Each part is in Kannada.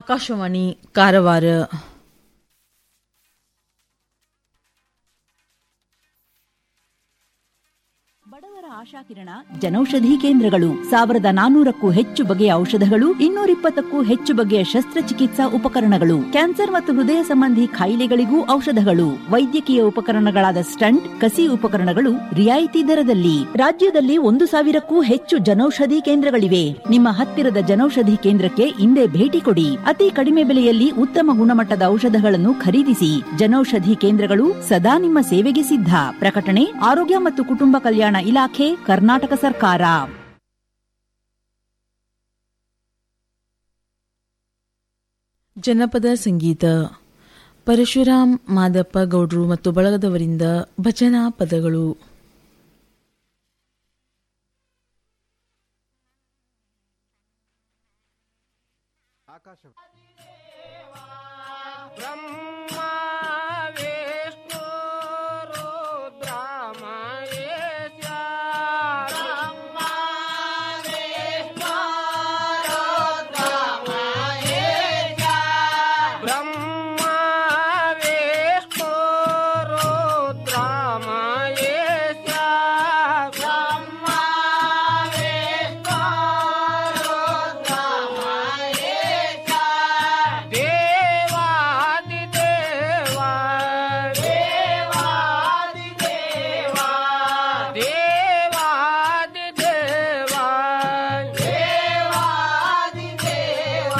ಆಕಾಶವಾಣಿ ಕಾರವಾರ ಬಡವರ ಆಶಾಕಿರಣ ಜನೌಷಧಿ ಕೇಂದ್ರಗಳು ಸಾವಿರದ ನಾನೂರಕ್ಕೂ ಹೆಚ್ಚು ಬಗೆಯ ಔಷಧಗಳು ಇನ್ನೂರಿಪ್ಪತ್ತಕ್ಕೂ ಹೆಚ್ಚು ಬಗೆಯ ಶಸ್ತ್ರಚಿಕಿತ್ಸಾ ಉಪಕರಣಗಳು ಕ್ಯಾನ್ಸರ್ ಮತ್ತು ಹೃದಯ ಸಂಬಂಧಿ ಕಾಯಿಲೆಗಳಿಗೂ ಔಷಧಗಳು ವೈದ್ಯಕೀಯ ಉಪಕರಣಗಳಾದ ಸ್ಟಂಟ್ ಕಸಿ ಉಪಕರಣಗಳು ರಿಯಾಯಿತಿ ದರದಲ್ಲಿ ರಾಜ್ಯದಲ್ಲಿ ಒಂದು ಸಾವಿರಕ್ಕೂ ಹೆಚ್ಚು ಜನೌಷಧಿ ಕೇಂದ್ರಗಳಿವೆ ನಿಮ್ಮ ಹತ್ತಿರದ ಜನೌಷಧಿ ಕೇಂದ್ರಕ್ಕೆ ಇಂದೇ ಭೇಟಿ ಕೊಡಿ ಅತಿ ಕಡಿಮೆ ಬೆಲೆಯಲ್ಲಿ ಉತ್ತಮ ಗುಣಮಟ್ಟದ ಔಷಧಗಳನ್ನು ಖರೀದಿಸಿ ಜನೌಷಧಿ ಕೇಂದ್ರಗಳು ಸದಾ ನಿಮ್ಮ ಸೇವೆಗೆ ಸಿದ್ಧ ಪ್ರಕಟಣೆ ಆರೋಗ್ಯ ಮತ್ತು ಕುಟುಂಬ ಕಲ್ಯಾಣ ಇಲಾಖೆ ಕರ್ನಾಟಕ ಸರ್ಕಾರ ಜನಪದ ಸಂಗೀತ ಪರಶುರಾಮ್ ಮಾದಪ್ಪ ಗೌಡ್ರು ಮತ್ತು ಬಳಗದವರಿಂದ ಭಜನಾ ಪದಗಳು ಬ್ರಹ್ಮ ವಿಷ್ಣು ರುದ್ರ ಮಹೇಶ ಬ್ರಹ್ಮ ವಿಷ್ಣು ರುದ್ರ ಮಹೇಶ ಬ್ರಹ್ಮ ವಿಷ್ಣು ರುದ್ರ ಮಹೇಶ ಬ್ರಹ್ಮ ವಿಷ್ಣು ರುದ್ರ ಮಹೇಶ ದೇವಾದಿ ದೇವ ದೇವಾದಿ ದೇವ ದೇವಾದಿ ದೇವ ದೇವಾದಿ ದೇವ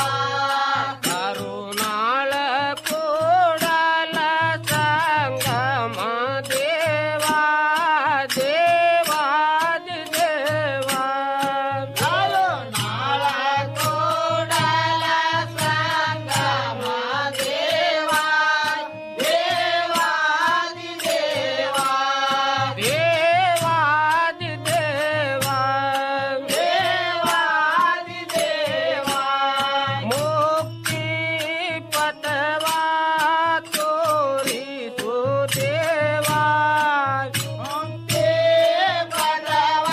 ಕರುಣಾಳ ಕೂಡಲ ಸಂಗಮ ದೇವ ದೇವಾದಿ ದೇವ ಕರುಣಾಳ ಕೂಡಲ ಸಂಗಮ ದೇವ ದೇವಾದಿ ದೇವ ದೇವಾದಿ ದೇವ ದೇವಾದಿ ದೇವ ಮುಕ್ತಿ ಪಥವ ತೋರಿಸು ದೇವ ಮುಕ್ತಿ ಪಥವ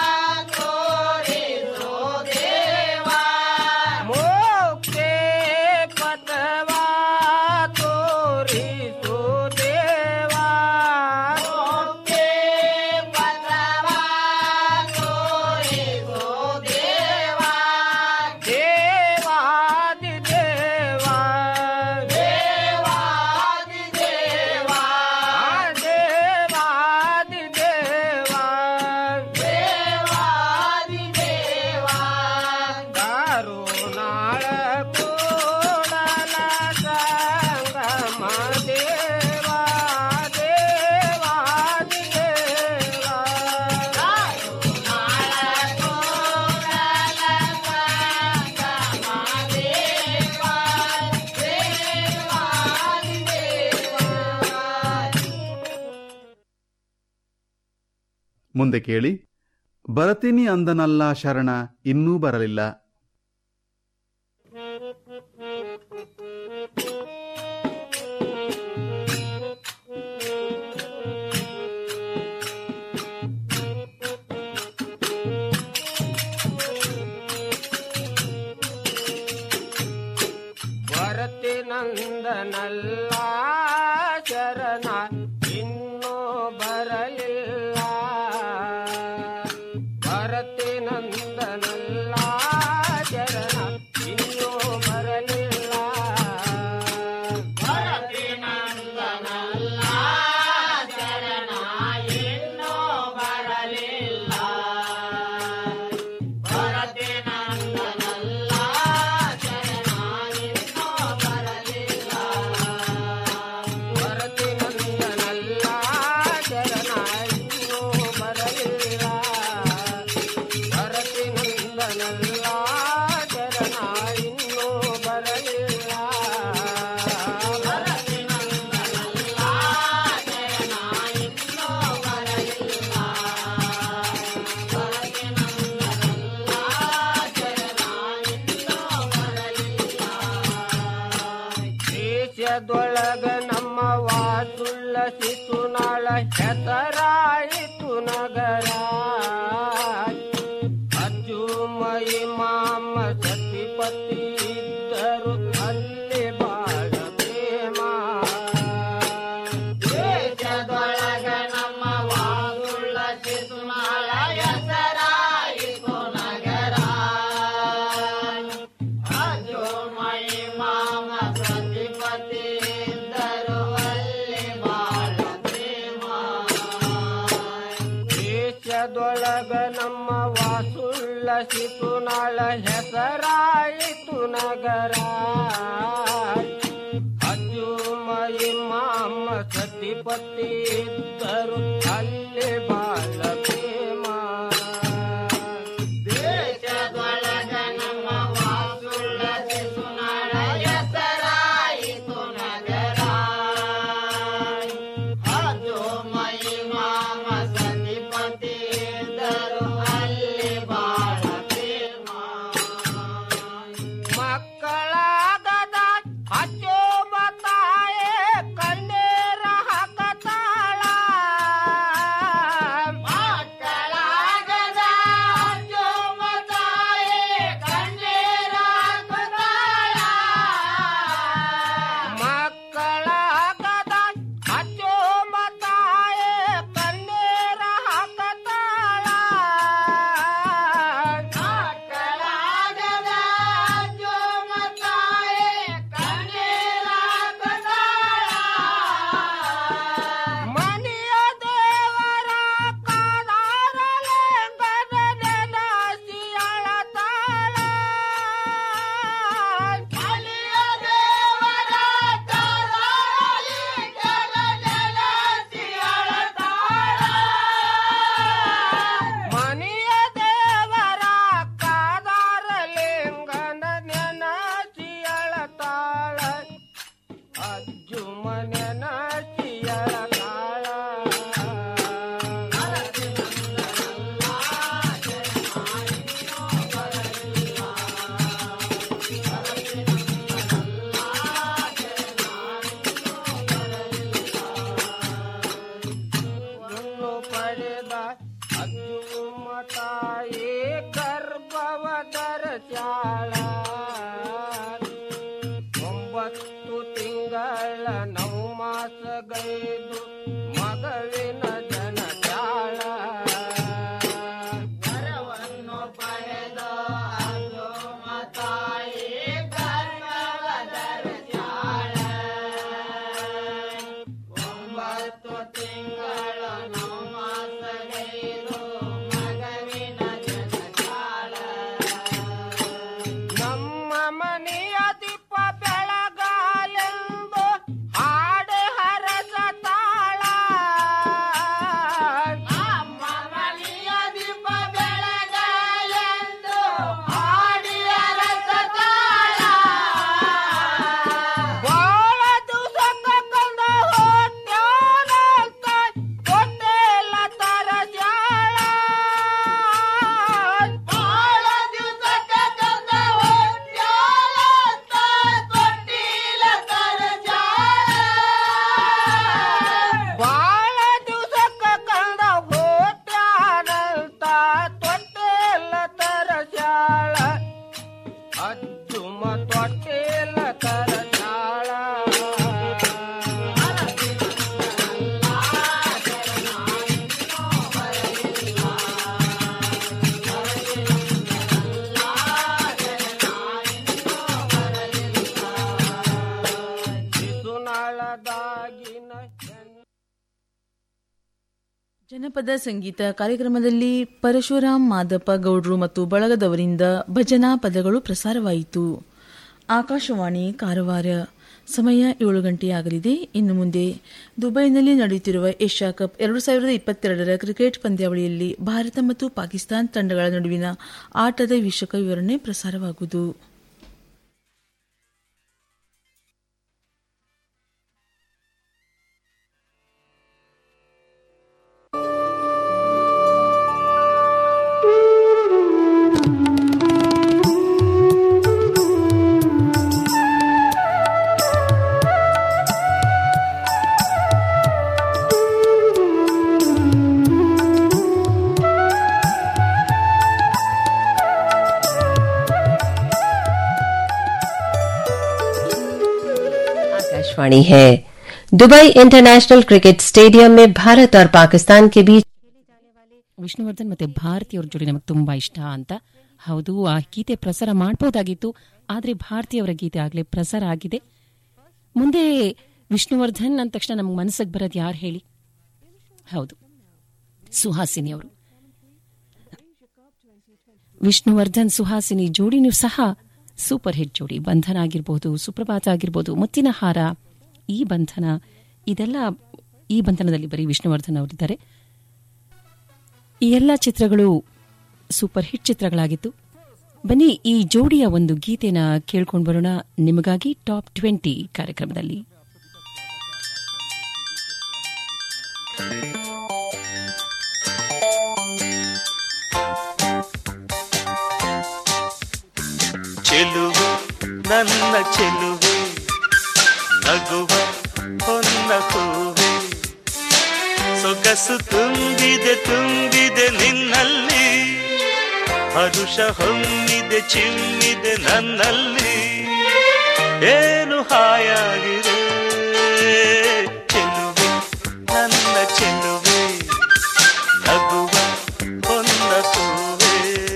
ತೋರಿಸು ದೇವ ಮುಕ್ತಿ ಪಥವ ತೋರಿಸು ದೇವ ಮುಕ್ತಿ ಪಥವ ತೋರಿಸು ದೇವ ದೇವಾದಿ ದೇವ ದೇವಾದಿ ದೇವ ದೇವಾದಿ ದೇವ ದೇವಾದಿ ದೇವ ಕರುಣಾಳ ಕೂಡಲ ಸಂಗಮ ದೇವ ದೇವಾದಿ ದೇವ ಕರುಣಾಳ ಕೂಡಲ ಸಂಗಮ ದೇವ ದೇವಾದಿ ದೇವ ಮುಂದೆ ಕೇಳಿ ಬರತೀನಿ ಅಂದನಲ್ಲ ಶರಣ ಇನ್ನೂ ಬರಲಿಲ್ಲ ಭರತಿ ನಂದನಲ್ಲ ಶರಣ ಇನ್ನೂ ಬರಲಿಲ್ಲ ಭರತಿ ನಂದನಲ್ಲ ಶರಣ ಇನ್ನೂ ಬರಲಿಲ್ಲ ಭರತಿ ನಂದನಲ್ಲ ಶರಣ ಇನ್ನೂ ಬರಲಿಲ್ಲ ಭರತಿ ನಂದನಲ್ಲ ಶರಣ ಇನ್ನೂ ಬರಲಿಲ್ಲ ಭರತಿ ನಂದನಲ್ಲ ಶರಣ ಇನ್ನೂ ಬರಲಿಲ್ಲ ಭರತಿ ನಂದನಲ್ಲ ಶರಣ ಇನ್ನೂ ಬರಲಿಲ್ಲ ಭರತಿ ನಂದನಲ್ಲ ಶರಣ ಇನ್ನೂ ಬರಲಿಲ್ಲ ಭರತಿ ನಂದನಲ್ಲ ಶರಣ ಇನ್ನೂ ಬರಲಿಲ್ಲ ದೇಶದೊಳಗ ನಮ್ಮ ವಾಸುಳ್ಳ ಶಿಶುನಾಳ ಹೆಸರಾಯಿತು ನಗರ ಅಜ್ಜು ಮೈ ಮಾಮ ಸತಿಪತಿ ಇದ್ದರು ತುಳಸಿ ನಾಳ ಹೆಸರಾಯಿತು ನಗರ ಅಜ್ಜು ಮೈ ಮಾಮ ಸತಿಪತಿ ಇದ್ದರು ಅಲ್ಲಿ ಬಾಳ ಪ್ರೇಮ ದೇಶದೊಳಗ ನಮ್ಮ ವಾಸುಳ್ಳ ಶಿಶುನಾಳ ಹೆಸರಾಯಿತು ನಗರ ಅಜ್ಜು ಮೈ ಮಾಮ ಸತಿಪತಿ ಇದ್ದರು ಅಲ್ಲಿ ಬಾಳ ಪ್ರೇಮ ಮಕ್ಕಳಾಗದ ಅಚ್ಚೋ ಬತಾಯೆ ಕಣ್ಣೀರ ಹಾಕತಾಳ ಮಕ್ಕಳಾಗದ ಅಚ್ಚೋ ಬತಾಯೆ ಕಣ್ಣೀರ ಹಾಕತಾಳ ಮಕ್ಕಳಾಗದ ಅಚ್ಚೋ ಬತಾಯೆ ಕಣ್ಣೀರ ಹಾಕತಾಳ ಮಕ್ಕಳಾಗದ ಅಚ್ಚೋ ಬತಾಯೆ ಕಣ್ಣೀರ ಹಾಕತಾಳ ಮನೆಯ ದೇವರ ಕಾದಾರಲೆ ಗದನೆನ ಸಿಯಳತಾಳ ಮನೆಯ ದೇವರ ಕಾದಾರಲೆ ಗದನೆನ ಸಿಯಳತಾಳ ಮನೆಯ ದೇವರ ಕಾದಾರಲಿಂಗನ ನೆನಸಿಯಳತಾಳ ಅಜ್ಜು ಮನೆನ ಸಿಯಳತಾಳ ಹುಲ್ಲು ಪಡೆದ ಅಜ್ಜು ಮತಾಯಿ ಗರ್ಭವ ಧರಸ್ಯಾಳ ಒಂಬತ್ತು ತಿಂಗಳ ನವ ಮಾಸಗೈದು ಮಗಳಿನ ಜನಜಾಳ ವರವನ್ನು ಪಡೆದ ಅಜ್ಜು ಮತಾಯಿ ಗರ್ಭವ ಧರಸ್ಯಾಳ ಒಂಬತ್ತು ತಿಂಗಳ ನವಮಾಸಗೈದು ಮಗವಿನ ಜನಕಾಲ ನಮ್ಮ ಮನೆಯ ದೀಪ ಬೆಳಗಾಲೆಂದು ಹಾಡೆ ಹರಸ ತಾಳ ನಮ್ಮ ಮನೆಯ ದೀಪ ಬೆಳಗಾಲೆಂದು ಹಾಡಿ ಹರಸ ತಾಳ ಬಾಳ ದಿವಸಕ್ಕ ಕಂದ ಹೊಟ್ಯಾನಂತ ಹೊಟ್ಟೆಲ್ಲ ತರಜಾಳ ಬಾಳ ದಿವಸಕ್ಕ ಕಂದ ಹೊಟ್ಯಾನಂತ ತೊಟ್ಟಿಲ ತರಜಾಳ ಬಾಳ ದಿವಸಕ್ಕ ಕಂದ ಹೊಟ್ಯಾನಂತ ತೊಟ್ಟಿಲ ತರಜಾಳ ಅಜ್ಜುಮ ತೊಟ್ಟೆಲ ತರಜಾಳ ಶಿಶುನಾಳದಾಗಿನ ಹೆಣ್ಣು ಜನಪದ ಸಂಗೀತ ಕಾರ್ಯಕ್ರಮದಲ್ಲಿ ಪರಶುರಾಮ್ ಮಾದಪ್ಪ ಗೌಡ್ರು ಮತ್ತು ಬಳಗದವರಿಂದ ಭಜನಾ ಪದಗಳು ಪ್ರಸಾರವಾಯಿತು ಆಕಾಶವಾಣಿ ಕಾರವಾರ ಸಮಯ ಏಳು ಗಂಟೆಯಾಗಲಿದೆ ಇನ್ನು ಮುಂದೆ ದುಬೈನಲ್ಲಿ ನಡೆಯುತ್ತಿರುವ ಏಷ್ಯಾ ಕಪ್ ಎರಡು ಸಾವಿರದ ಇಪ್ಪತ್ತೆರಡರ ಕ್ರಿಕೆಟ್ ಪಂದ್ಯಾವಳಿಯಲ್ಲಿ ಭಾರತ ಮತ್ತು ಪಾಕಿಸ್ತಾನ ತಂಡಗಳ ನಡುವಿನ ಆಟದ ವೀಕ್ಷಕ ವಿವರಣೆ ಪ್ರಸಾರವಾಗುವುದು आकाशवाणी है दुबई इंटरनेशनल क्रिकेट स्टेडियम में भारत और पाकिस्तान के बीच ವಿಷ್ಣುವರ್ಧನ್ ಮತ್ತೆ ಭಾರತಿಯವ್ರ ಜೋಡಿ ನಮಗೆ ತುಂಬಾ ಇಷ್ಟ ಅಂತ ಹೌದು ಆ ಗೀತೆ ಪ್ರಸಾರ ಮಾಡಬಹುದಾಗಿತ್ತು ಆದ್ರೆ ಭಾರತೀಯವರ ಗೀತೆ ಆಗ್ಲೇ ಪ್ರಸಾರ ಆಗಿದೆ ಮುಂದೆ ವಿಷ್ಣುವರ್ಧನ್ ಅಂದ ತಕ್ಷಣ ನಮ್ಗೆ ಮನಸ್ಸಿಗೆ ಬರೋದು ಯಾರು ಹೇಳಿ ಹೌದು ಸುಹಾಸಿನಿ ಅವರು ವಿಷ್ಣುವರ್ಧನ್ ಸುಹಾಸಿನಿ ಜೋಡಿನೂ ಸಹ ಸೂಪರ್ ಹಿಟ್ ಜೋಡಿ ಬಂಧನ ಆಗಿರಬಹುದು ಸುಪ್ರಭಾತ ಆಗಿರಬಹುದು ಮುತ್ತಿನ ಹಾರ ಈ ಬಂಧನ ಇದೆಲ್ಲ ಈ ಬಂಧನದಲ್ಲಿ ಬರೀ ವಿಷ್ಣುವರ್ಧನ್ ಅವರಿದ್ದಾರೆ ಈ ಎಲ್ಲ ಚಿತ್ರಗಳು ಸೂಪರ್ ಹಿಟ್ ಚಿತ್ರಗಳಾಗಿತ್ತು ಬನ್ನಿ ಈ ಜೋಡಿಯ ಒಂದು ಗೀತೆನ ಕೇಳ್ಕೊಂಡು ಬರೋಣ ನಿಮಗಾಗಿ ಟಾಪ್ ಟ್ವೆಂಟಿ ಕಾರ್ಯಕ್ರಮದಲ್ಲಿ ಚೆಲುವೆ ನನ್ನ ಚೆಲುವೆ ನಗುವ ಹೊನ್ನ ಹೂವೆ ಸೊಗಸು ತುಂಬಿದೆ ತುಂಬಿದೆ ನಿನ್ನಲ್ಲಿ ಹರುಷ ಹೊಮ್ಮಿದೆ ಚಿಮ್ಮಿದೆ ನನ್ನಲ್ಲಿ ಏನು ಹಾಯಾಗಿದೆ ಚೆಲುವೆ ನನ್ನ ಚೆಲುವೆ ನಗುವ ಹೊನ್ನ ಹೂವೆ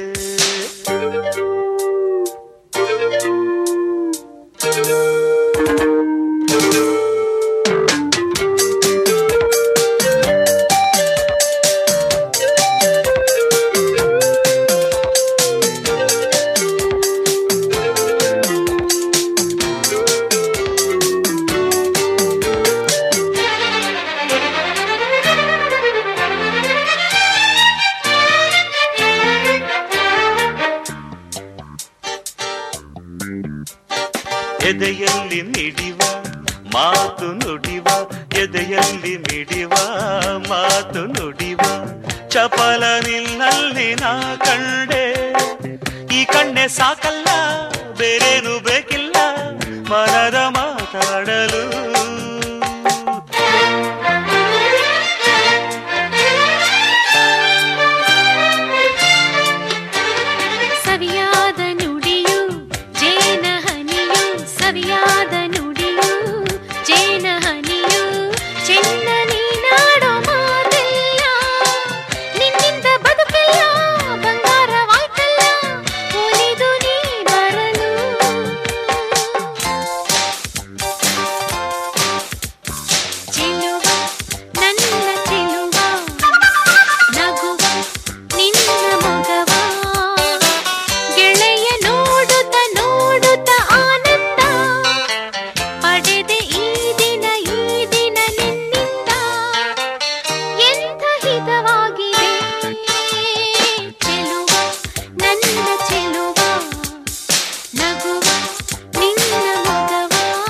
ಎದೆಯಲ್ಲಿ ಮಿಡಿವ ಮಾತು ನುಡಿವ ಎದೆಯಲ್ಲಿ ಮಿಡಿವ ಮಾತು ನುಡಿವ ಚಪಲ ನಿನ್ನಲ್ಲಿ ನಾ ಕಂಡೆ ಈ ಕಣ್ಣೆ ಸಾಕಲ್ಲ ಬೇರೇನು ಬೇಕಿಲ್ಲ ಮನದ ಮಾತಾಡಲು ಸವಿಯಾದ ನುಡಿಯು ಜೇನ ಹನಿಯು ಸವಿಯಾದ ನುಡಿಯು ಜೇನ ಹನಿಯು ಚೆನ್ನ ನೀನಾಡೋ ಮಾತೆಲ್ಲ ನಿನ್ನಿಂದ ಬದುಕೆಲ್ಲ ಬಂಗಾರವಾಯ್ತಲ್ಲ ಒಲಿದು ನೀ ಬರಲು ಚೆಲುವ ನನ್ನ ಚೆಲುವ ನಗುವ ನಿನ್ನ ಮಗವ ಗೆಳೆಯ ನೋಡುತ್ತ ನೋಡುತ್ತ ಆನಂದ ಪಡೆದೆ ಈ ದಿನ ಈ ದಿನ ನಿನ್ನಿಂದ ಎಂಥ ಹಿತವಾಗಿದೆ ಚೆಲುವ ನನ್ನ ಚೆಲುವ ನಗುವ ನಿನ್ನ ಮಗವ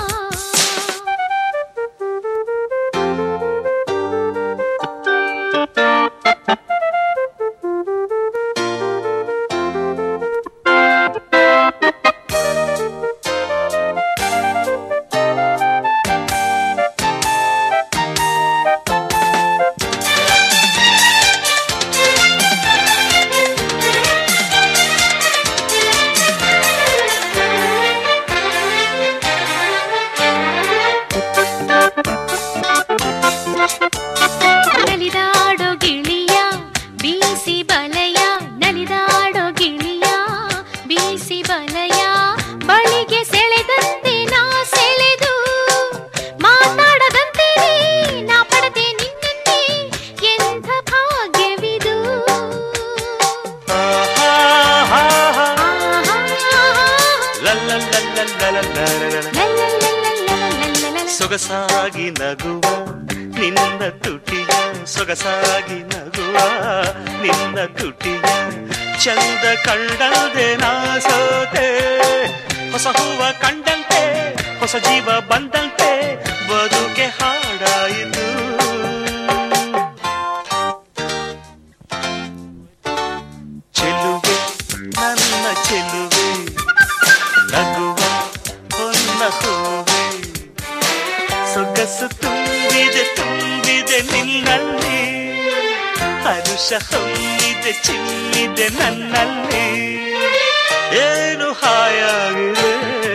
ನಲಿದಾಡೋ ಗಿಳಿಯ ಬೀಸಿ ಬಲಯ ನಲಿದಾಡೋ ಗಿಳಿಯ ಬೀಸಿ ಬಲಯ ಬಳಿಗೆ ಸೆಳೆದಂತೆ ನಾ ಸೆಳೆದು ಮಾತಾಡದಂತೆ ನಾ ಪಡೆದೆ ನಿನ್ನೆ ಎಂಥ ಭಾಗ್ಯವಿದು ಆಹಾ, ಆಹಾ, ಲಲ್ಲಲ್ಲಲ್ಲಲ್ಲಲ್ಲಲ್ಲಲ್ಲ. ಲಲ್ಲಲ್ಲಲ್ಲಲ್ಲಲ್ಲಲ್ಲಲ್ಲ. ಸೊಗಸಾಗಿ ನಗುವ ನಿನ್ನ ತುಟಿಯ ಸೊಗಸಾಗಿ ನಗುವ ನಿನ್ನ ತುಟಿಯ ಚಂದ ಕಂಡಲ್ದೆ ನಾ ಸೋತೆ ಹೊಸ ಹೂವ ಕಂಡಂತೆ ಹೊಸ ಜೀವ ಬಂದಂತೆ ಬದುಕೆ ಹಾಡಾಯಿತು ಚೆಲುವೆ ನನ್ನ ಚೆಲುವೆ ನಗುವ ಹೊನ್ನ ಹೂವೆ ಸೊಗಸು ತುಂಬಿದೆ ತುಂಬಿದೆ ನಿನ್ನಲ್ಲಿ ಹರುಷ ಹೊಮ್ಮಿದೆ ಚಿಮ್ಮಿದೆ ನನ್ನಲ್ಲಿ ಏನು ಹಾಯಾಗಿದೆ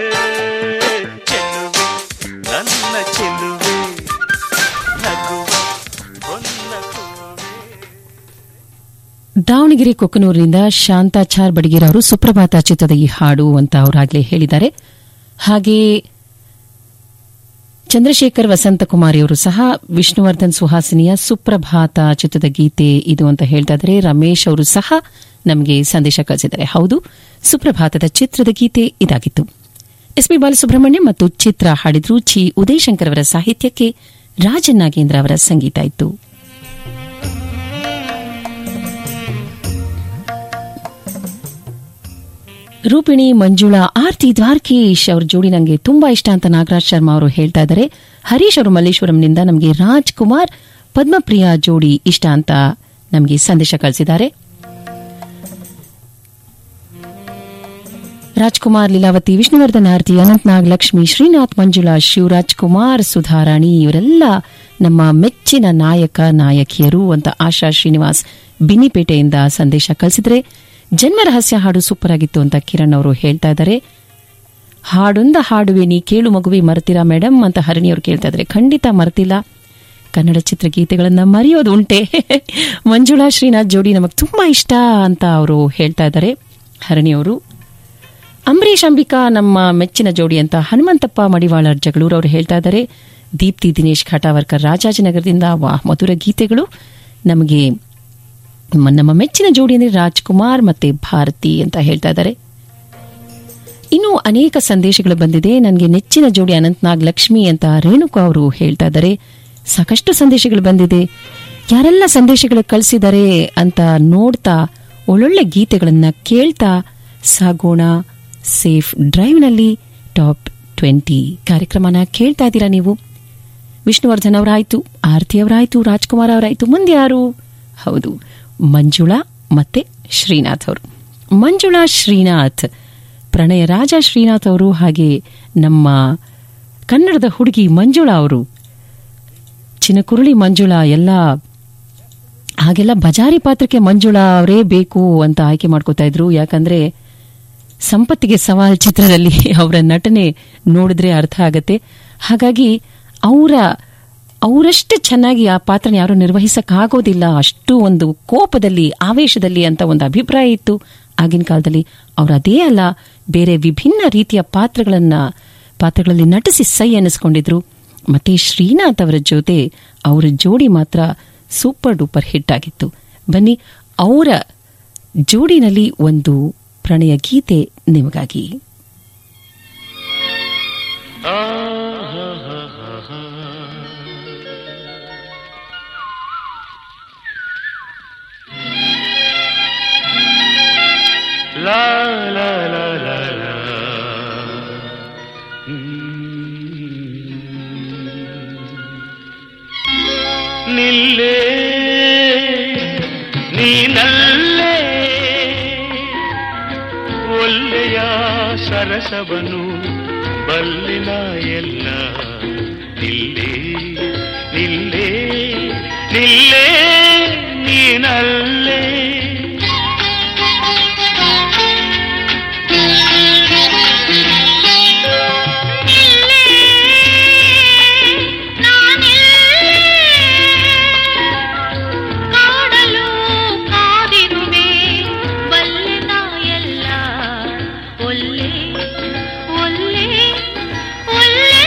ಚೆಲುವೆ ನನ್ನ ಚೆಲುವೆ ನಗುವ ಹೊನ್ನ ಹೂವೆ ದಾವಣಗೆರೆ ಕೊಕ್ಕನೂರಿನಿಂದ ಶಾಂತಾಚಾರ್ ಬಡಿಗೇರ್ ಅವರು ಸುಪ್ರಭಾತ ಚಿತ್ರದ ಈ ಹಾಡು ಅಂತ ಅವರಾಗಲೇ ಹೇಳಿದ್ದಾರೆ ಹಾಗೆ ಚಂದ್ರಶೇಖರ್ ವಸಂತಕುಮಾರಿಯವರು ಸಹ ವಿಷ್ಣುವರ್ಧನ್ ಸುಹಾಸಿನಿಯ ಸುಪ್ರಭಾತ ಚಿತ್ರದ ಗೀತೆ ಇದು ಅಂತ ಹೇಳ್ತಾ ಇದ್ದಾರೆ ರಮೇಶ್ ಅವರು ಸಹ ನಮಗೆ ಸಂದೇಶ ಕಳಿಸಿದ್ದಾರೆ ಹೌದು ಸುಪ್ರಭಾತದ ಚಿತ್ರದ ಗೀತೆ ಇದಾಗಿತ್ತು ಎಸ್ಪಿ ಬಾಲಸುಬ್ರಹ್ಮಣ್ಯ ಮತ್ತು ಚಿತ್ರ ಹಾಡಿದ್ರು ಚಿ ಉದಯಶಂಕರ್ ಅವರ ಸಾಹಿತ್ಯಕ್ಕೆ ರಾಜನ್ ನಾಗೇಂದ್ರ ಅವರ ಸಂಗೀತ ಇತ್ತು ರೂಪಿಣಿ ಮಂಜುಳಾ ಆರ್ತಿ ದ್ವಾರಕೀಶ್ ಅವ್ರ ಜೋಡಿ ನಂಗೆ ತುಂಬಾ ಇಷ್ಟ ಅಂತ ನಾಗರಾಜ್ ಶರ್ಮಾ ಅವರು ಹೇಳ್ತಾ ಇದ್ದಾರೆ ಹರೀಶ್ ಅವರು ಮಲ್ಲೇಶ್ವರಂನಿಂದ ನಮಗೆ ರಾಜ್ ಕುಮಾರ್ ಪದ್ಮಪ್ರಿಯ ಜೋಡಿ ಇಷ್ಟ ಅಂತ ನಮಗೆ ಸಂದೇಶ ಕಳಿಸಿದ್ದಾರೆ ರಾಜ್ಕುಮಾರ್ ಲೀಲಾವತಿ ವಿಷ್ಣುವರ್ಧನ್ ಆರ್ತಿ ಅನಂತ್ನಾಗ್ ಲಕ್ಷ್ಮಿ ಶ್ರೀನಾಥ್ ಮಂಜುಳಾ ಶಿವರಾಜ್ ಕುಮಾರ್ ಸುಧಾರಾಣಿ ಇವರೆಲ್ಲ ನಮ್ಮ ಮೆಚ್ಚಿನ ನಾಯಕ ನಾಯಕಿಯರು ಅಂತ ಆಶಾ ಶ್ರೀನಿವಾಸ್ ಬಿನ್ನಿಪೇಟೆಯಿಂದ ಸಂದೇಶ ಕಳಿಸಿದ್ರೆ ಜನ್ಮ ರಹಸ್ಯ ಹಾಡು ಸೂಪರ್ ಆಗಿತ್ತು ಅಂತ ಕಿರಣ್ ಅವರು ಹೇಳ್ತಾ ಇದ್ದಾರೆ ಹಾಡೊಂದ ಹಾಡುವೆ ನೀ ಕೇಳು ಮಗುವೆ ಮರ್ತೀರಾ ಮೇಡಮ್ ಅಂತ ಹರಣಿಯವರು ಕೇಳ್ತಾ ಇದ್ದಾರೆ ಖಂಡಿತ ಮರ್ತಿಲ್ಲ ಕನ್ನಡ ಚಿತ್ರಗೀತೆಗಳನ್ನ ಮರೆಯೋದು ಉಂಟೆ ಮಂಜುಳಾ ಶ್ರೀನಾಥ್ ಜೋಡಿ ನಮಗೆ ತುಂಬಾ ಇಷ್ಟ ಅಂತ ಅವರು ಹೇಳ್ತಾ ಇದ್ದಾರೆ ಹರಣಿಯವರು ಅಂಬರೀಶ್ ಅಂಬಿಕಾ ನಮ್ಮ ಮೆಚ್ಚಿನ ಜೋಡಿ ಅಂತ ಹನುಮಂತಪ್ಪ ಮಡಿವಾಳರ್ ಜಗಳೂರು ಅವರು ಹೇಳ್ತಾ ಇದ್ದಾರೆ ದೀಪ್ತಿ ದಿನೇಶ್ ಖಾಟಾವರ್ಕರ್ ರಾಜಾಜಿನಗರದಿಂದ ವಾಹ್ ಮಧುರ ಗೀತೆಗಳು ನಮಗೆ ಮ- ನಮ್ಮ ಮೆಚ್ಚಿನ ಜೋಡಿ ಅಂದರೆ ರಾಜ್ಕುಮಾರ್ ಮತ್ತೆ ಭಾರತಿ ಅಂತ ಹೇಳ್ತಾ ಇದ್ದಾರೆ ಇನ್ನು ಅನೇಕ ಸಂದೇಶಗಳು ಬಂದಿದೆ ನನಗೆ ನೆಚ್ಚಿನ ಜೋಡಿ ಅನಂತ್ನಾಗ್ ಲಕ್ಷ್ಮಿ ಅಂತ ರೇಣುಕಾ ಅವರು ಹೇಳ್ತಾ ಇದ್ದಾರೆ ಸಾಕಷ್ಟು ಸಂದೇಶಗಳು ಬಂದಿದೆ ಯಾರೆಲ್ಲ ಸಂದೇಶಗಳು ಕಳಿಸಿದ್ದಾರೆ ಅಂತ ನೋಡ್ತಾ ಒಳ್ಳೊಳ್ಳೆ ಗೀತೆಗಳನ್ನ ಕೇಳ್ತಾ ಸಾಗೋಣ ಸೇಫ್ ಡ್ರೈವ್ನಲ್ಲಿ ಟಾಪ್ ಟ್ವೆಂಟಿ ಕಾರ್ಯಕ್ರಮನ ಕೇಳ್ತಾ ಇದ್ದೀರಾ ನೀವು ವಿಷ್ಣುವರ್ಧನ್ ಅವರಾಯ್ತು ಆರತಿ ಅವರಾಯ್ತು ರಾಜ್ಕುಮಾರ್ ಅವರಾಯ್ತು ಮುಂದೆ ಯಾರು ಹೌದು ಮಂಜುಳಾ ಮತ್ತೆ ಶ್ರೀನಾಥ್ ಅವರು ಮಂಜುಳಾ ಶ್ರೀನಾಥ್ ಪ್ರಣಯ ರಾಜ ಶ್ರೀನಾಥ್ ಅವರು ಹಾಗೆ ನಮ್ಮ ಕನ್ನಡದ ಹುಡುಗಿ ಮಂಜುಳಾ ಅವರು ಚಿನಕುರುಳಿ ಮಂಜುಳಾ ಎಲ್ಲ ಹಾಗೆಲ್ಲ ಬಜಾರಿ ಪಾತ್ರಕ್ಕೆ ಮಂಜುಳಾ ಅವರೇ ಬೇಕು ಅಂತ ಆಯ್ಕೆ ಮಾಡ್ಕೋತಾ ಇದ್ರು ಯಾಕಂದ್ರೆ ಸಂಪತ್ತಿಗೆ ಸವಾಲ್ ಚಿತ್ರದಲ್ಲಿ ಅವರ ನಟನೆ ನೋಡಿದ್ರೆ ಅರ್ಥ ಆಗತ್ತೆ ಹಾಗಾಗಿ ಅವರ ಅವರಷ್ಟು ಚೆನ್ನಾಗಿ ಆ ಪಾತ್ರನ ಯಾರು ನಿರ್ವಹಿಸಕ್ಕಾಗೋದಿಲ್ಲ ಅಷ್ಟು ಒಂದು ಕೋಪದಲ್ಲಿ ಆವೇಶದಲ್ಲಿ ಅಂತ ಒಂದು ಅಭಿಪ್ರಾಯ ಇತ್ತು ಆಗಿನ ಕಾಲದಲ್ಲಿ ಅವರು ಅದೇ ಅಲ್ಲ ಬೇರೆ ವಿಭಿನ್ನ ರೀತಿಯ ಪಾತ್ರಗಳನ್ನ ಪಾತ್ರಗಳಲ್ಲಿ ನಟಿಸಿ ಸೈ ಅನ್ನಿಸ್ಕೊಂಡಿದ್ರು ಮತ್ತೆ ಶ್ರೀನಾಥ್ ಅವರ ಜೊತೆ ಅವರ ಜೋಡಿ ಮಾತ್ರ ಸೂಪರ್ ಡೂಪರ್ ಹಿಟ್ ಆಗಿತ್ತು ಬನ್ನಿ ಅವರ ಜೋಡಿನಲ್ಲಿ ಒಂದು ಪ್ರಣಯ ಗೀತೆ ನಿಮಗಾಗಿ ಲಾ ಲಾ ಲಾ ಲಾ ಲಾ ನಿಲ್ಲೇ ನೀನಲ್ಲೇ ಒಳ್ಳೆಯ ಸರಸವನು ಬಲ್ಲಿನ ಎಲ್ಲ ನಿಲ್ಲೇ ನಿಲ್ಲೇ ನಿಲ್ಲೇ ನೀನಲ್ಲೇ ಕಾಡಲು ಕಾದಿರುವೆ ಬಲ್ಲಿನ ಎಲ್ಲ ಒಲ್ಲೆ ಒಲ್ಲೆ ಒಲ್ಲೆ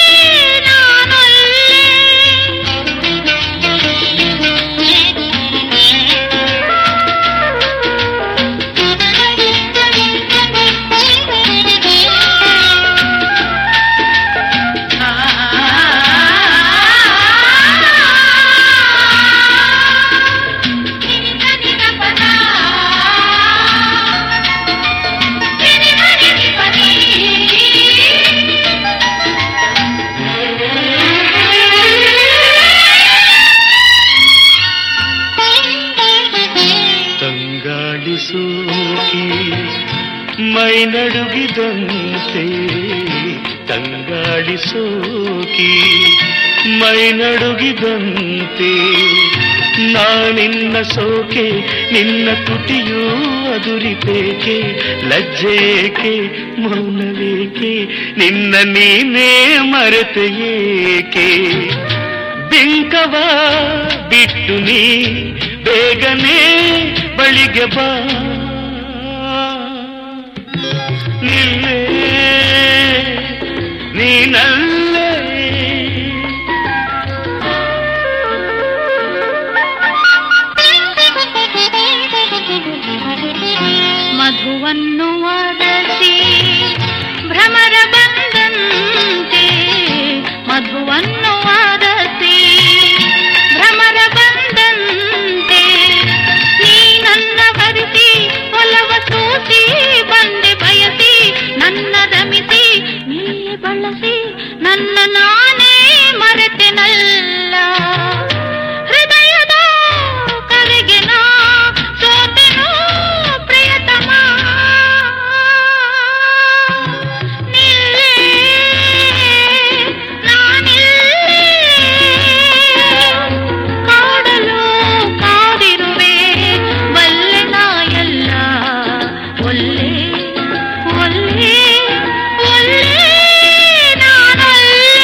ತಂಗಾಳಿ ಸೋಕಿ ಮೈ ನಡುಗಿದಂತೆ ತಂಗಾಳಿ ಸೋಕಿ ಮೈ ನಡುಗಿದಂತೆ ನಾನಿನ್ನ ಸೋಕೆ ನಿನ್ನ ತುಟಿಯೂ ಅದುರಿಬೇಕೆ ಲಜ್ಜೇಕೆ ಮೌನವೇಕೆ ನಿನ್ನ ನೀನೇ ಮರೆತೆ ಏಕೆ ಬಿಂಕವ ಬಿಟ್ಟು ನೀ ಬೇಗನೆ ಬಳಿಗೆ ಬಾ ನಿಲ್ಲೇ ನೀನಲ್ಲೇ ನನ್ನ ನಾನೇ ಮರೆತೆನಲ್ಲ ಹೃದಯದ ಕರೆಗೆ ನಾ ಸೋತೆನು ಪ್ರಿಯತಮ ನಿಲ್ಲೇ ನಾನಿಲ್ಲೇ ಕಾಡಲು ಕಾದಿರುವೆ ಬಲ್ಲೆ ನಾ ಎಲ್ಲ ಒಲ್ಲೆ ಒಲ್ಲೆ ಒಲ್ಲೆ ನಾನೊಲ್ಲೆ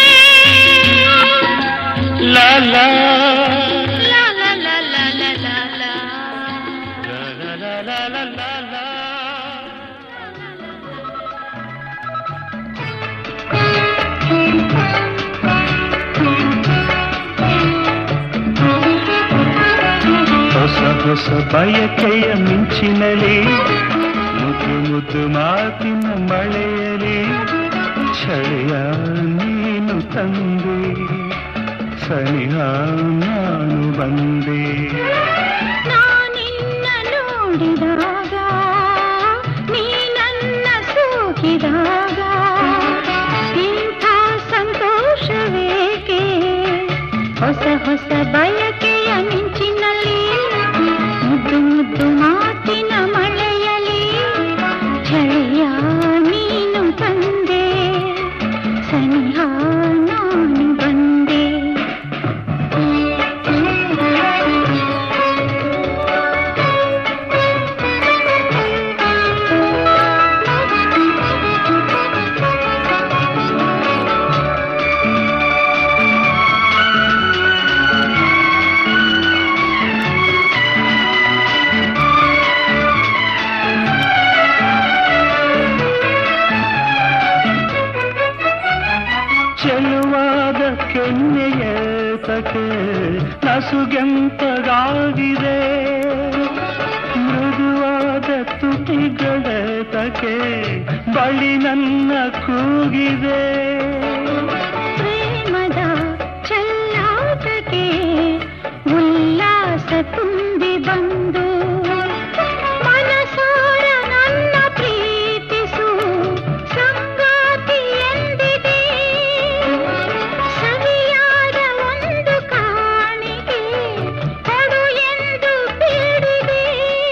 ಲಾ ಲಾ ಲಾ ಲಾ ಲಾ ಲಾ ಲಾ ಲಾ ಲಾ ಲಾ ಲಾ ಲಾ ಲಾ ಲಾ ಲಾ ಹೊಸ ಹೊಸ ಬಯಕೆಯ ಮಿಂಚಿನಲಿ ಮುದ್ದು ಮುದ್ದು ಮಾತಿನ ಮಳೆಯಲಿ ಚಳಿಯ ನೀನು ತಂದೆ ಸನಿಹ ನಾನು ಬಂದೆ ನಾನಿನ್ನ ನೋಡಿದಾಗ ನೀ ನನ್ನ ಸೋಕಿದಾಗ ಇಂಥ ಸಂತೋಷವೇಕೆ ಹೊಸ ಹೊಸ ಬಯಕೆಯ ಮಿಂಚಿನಲ್ಲಿ ಮುದ್ದು ಮುದ್ದು ಮಾತಿನ ಮಳೆಯಲಿ ಚಳಿಯ ನೀನು ತಂದೆ ಸನಿಹ ನಾನು ಬಂದೆ ಚೆಲುವಾದ ಕೆನ್ನೆಯೇತಕ್ಕೆ ನಸುಗೆಂಪಗಾಗಿದೆ ಮೃದುವಾದ ತುಟಿಗಳೆತಕ್ಕೆ ಬಳಿ ನನ್ನ ಕೂಗಿದೆ ಪ್ರೇಮದ ಚೆಲ್ಲಾಟಕ್ಕೆ ಉಲ್ಲಾಸ ತುಂಬಿ ಬಂದು ಮನಸಾರ ನನ್ನ ಪ್ರೀತಿಸು ಸಂಗಾತಿ ಎಂದಿದೆ ಸವಿಯಾದ ಒಂದು ಕಾಣಿಕೆ ಕೊಡು ಎಂದು ಬೇಡಿದೆ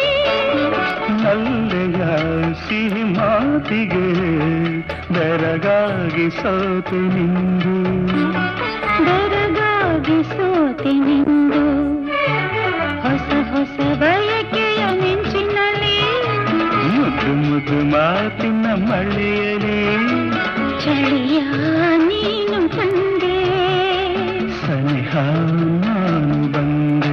ನಲ್ಲೆಯ ಸಿಹಿ ಮಾತಿಗೆ ಬೆರಗಾಗಿ ಸೋತು ನಿಂದು ಬೆರಗಾಗಿ ಸೋತೆ ನಿಂದು ಹೊಸ ಹೊಸ ಬಯಕೆಯ ಮಿಂಚಿನಲ್ಲಿ ಮುದ್ದು ಮುದ್ದು ಮಾತಿನ ಮಳೆಯಲಿ ಚಳಿಯ ನೀನು ತಂದೆ ಸನಿಹ ನಾನು ಬಂದೆ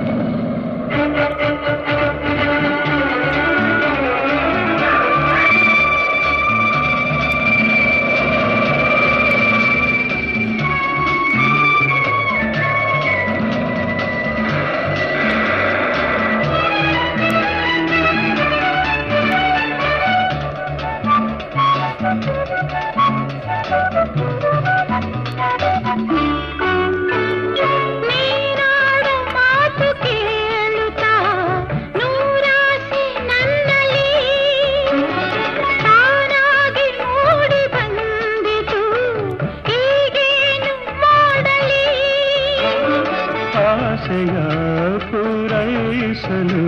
ನೀನಾಡು ಮಾತು ಕೇಳುತ್ತಾ ನೂರಾಸೆ ನನ್ನಲ್ಲಿ ತಾನಾಗಿ ಮೂಡಿ ಬಂದಿತು ಹೀಗೇನು ಮಾಡಲಿ ಆಸೆಯ ಪೂರೈಸಲು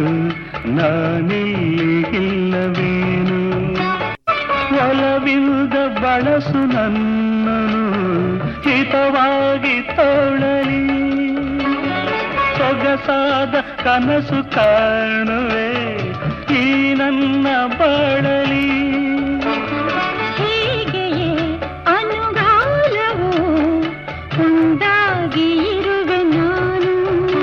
ನಾನೀಗಿಲ್ಲವೇನು ಒಲವಿಲ್ಲದ ಬಳಸು ನನ್ನನು ಹಿತವಾಗಿ ತೋಳಲಿ ಸೊಗಸಾದ ಕನಸು ಕಾಣುವೆ ಈ ನನ್ನ ಬಾಳಲಿ ಹೀಗೆಯೇ ಅನುಗಾಲವು ಒಂದಾಗಿ ಇರುವೆ ನಾನು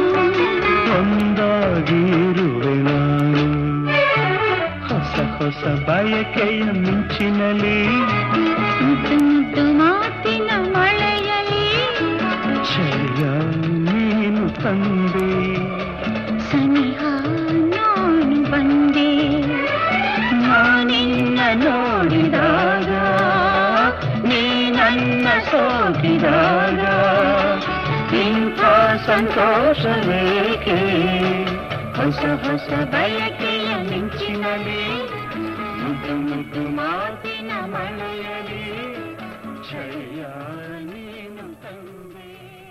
ಒಂದಾಗಿ ಇರುವೆ ನಾನು ಹೊಸ ಹೊಸ ಬಯಕೆಯ ಮಿಂಚಿನಲಿ ಮುದ್ದು ಮುದ್ದು ಮಾತಿನ ಮಳೆಯಲಿ ಚಳಿಯ ನೀನು ತಂದೆ ಸನಿಹ ನಾನು ಬಂದೆ ನಾನಿನ್ನ ನೋಡಿದಾಗ ನೀ ನನ್ನ ಸೋಕಿದಾಗ ಇಂಥ ಸಂತೋಷವೇಕೆ ಹೊಸ ಹೊಸ ಬಯಕೆಯ ಮಿಂಚಿನಲಿ ಮುದ್ದು ಮುದ್ದು ಮಾತಿನ ಮಳೆಯಲಿ ಸರಿಯಾರ ನೀನು ತಂದೆ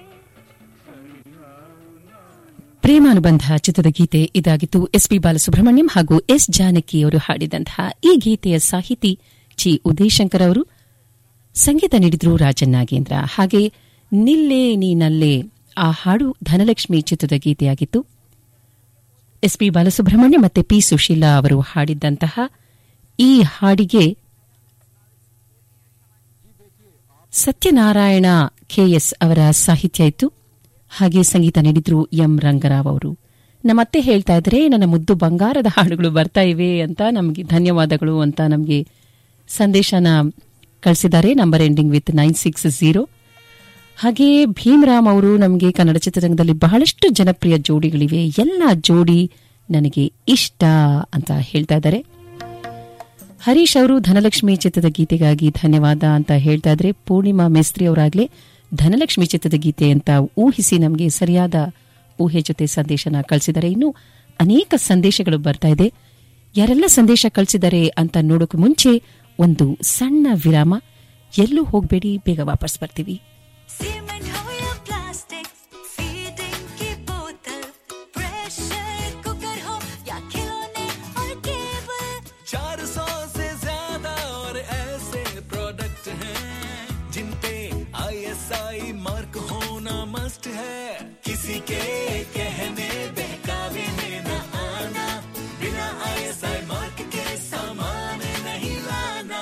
ಪ್ರೇಮಾನುಬಂಧ ಚಿತ್ರದ ಗೀತೆ ಇದಾಗಿತ್ತು ಎಸ್ ಪಿ ಬಾಲಸುಬ್ರಹ್ಮಣ್ಯಂ ಹಾಗೂ ಎಸ್ ಜಾನಕಿ ಅವರು ಹಾಡಿದಂತಹ ಈ ಗೀತೆಯ ಸಾಹಿತಿ ಚಿ ಉದಯಶಂಕರ್ ಅವರು ಸಂಗೀತ ನೀಡಿದ್ರು ರಾಜನ್ ನಾಗೇಂದ್ರ ಹಾಗೆ ನಿಲ್ಲೇ ನೀನಲ್ಲೇ ಆ ಹಾಡು ಧನಲಕ್ಷ್ಮಿ ಚಿತ್ರದ ಗೀತೆಯಾಗಿತ್ತು ಎಸ್ ಪಿ ಬಾಲಸುಬ್ರಹ್ಮಣ್ಯ ಮತ್ತೆ ಪಿ ಸುಶೀಲಾ ಅವರು ಹಾಡಿದ್ದಂತಹ ಈ ಹಾಡಿಗೆ ಸತ್ಯನಾರಾಯಣ ಕೆಎಸ್ ಅವರ ಸಾಹಿತ್ಯ ಇತ್ತು ಹಾಗೆ ಸಂಗೀತ ನೀಡಿದ್ರು ಎಂ ರಂಗರಾವ್ ಅವರು ನಮ್ಮತ್ತೆ ಹೇಳ್ತಾ ಇದ್ರೆ ನನ್ನ ಮುದ್ದು ಬಂಗಾರದ ಹಾಡುಗಳು ಬರ್ತಾ ಇವೆ ಅಂತ ನಮಗೆ ಧನ್ಯವಾದಗಳು ಅಂತ ನಮಗೆ ಸಂದೇಶನ ಕಳಿಸಿದ್ದಾರೆ number ending with nine six zero ಹಾಗೆ ಭೀಮರಾಮ್ ಅವರು ನಮಗೆ ಕನ್ನಡ ಚಿತ್ರರಂಗದಲ್ಲಿ ಬಹಳಷ್ಟು ಜನಪ್ರಿಯ ಜೋಡಿಗಳಿವೆ ಎಲ್ಲ ಜೋಡಿ ನನಗೆ ಇಷ್ಟ ಅಂತ ಹೇಳ್ತಾ ಇದ್ದಾರೆ ಹರೀಶ್ ಅವರು ಧನಲಕ್ಷ್ಮಿ ಚಿತ್ರದ ಗೀತೆಗಾಗಿ ಧನ್ಯವಾದ ಅಂತ ಹೇಳ್ತಾ ಇದ್ರೆ ಪೂರ್ಣಿಮಾ ಮೇಸ್ತ್ರಿ ಅವರಾಗ್ಲೇ ಧನಲಕ್ಷ್ಮಿ ಚಿತ್ರದ ಗೀತೆ ಅಂತ ಊಹಿಸಿ ನಮಗೆ ಸರಿಯಾದ ಊಹೆ ಜೊತೆ ಸಂದೇಶನ ಕಳಿಸಿದ್ದಾರೆ ಇನ್ನು ಅನೇಕ ಸಂದೇಶಗಳು ಬರ್ತಾ ಇದೆ ಯಾರೆಲ್ಲ ಸಂದೇಶ ಕಳಿಸಿದ್ದಾರೆ ಅಂತ ನೋಡೋಕೆ ಮುಂಚೆ ಒಂದು ಸಣ್ಣ ವಿರಾಮ ಎಲ್ಲೂ ಹೋಗಬೇಡಿ ಬೇಗ ವಾಪಸ್ ಬರ್ತೀವಿ सीमेंट हो या प्लास्टिक फीडिंग की बोतल प्रेशर कुकर हो या खिलौने और केबल चार सौ से ज्यादा और ऐसे प्रोडक्ट हैं जिन पे आईएसआई मार्क होना मस्ट है किसी के कहने बहकावे में न आना बिना आईएसआई मार्क के सामान नहीं लाना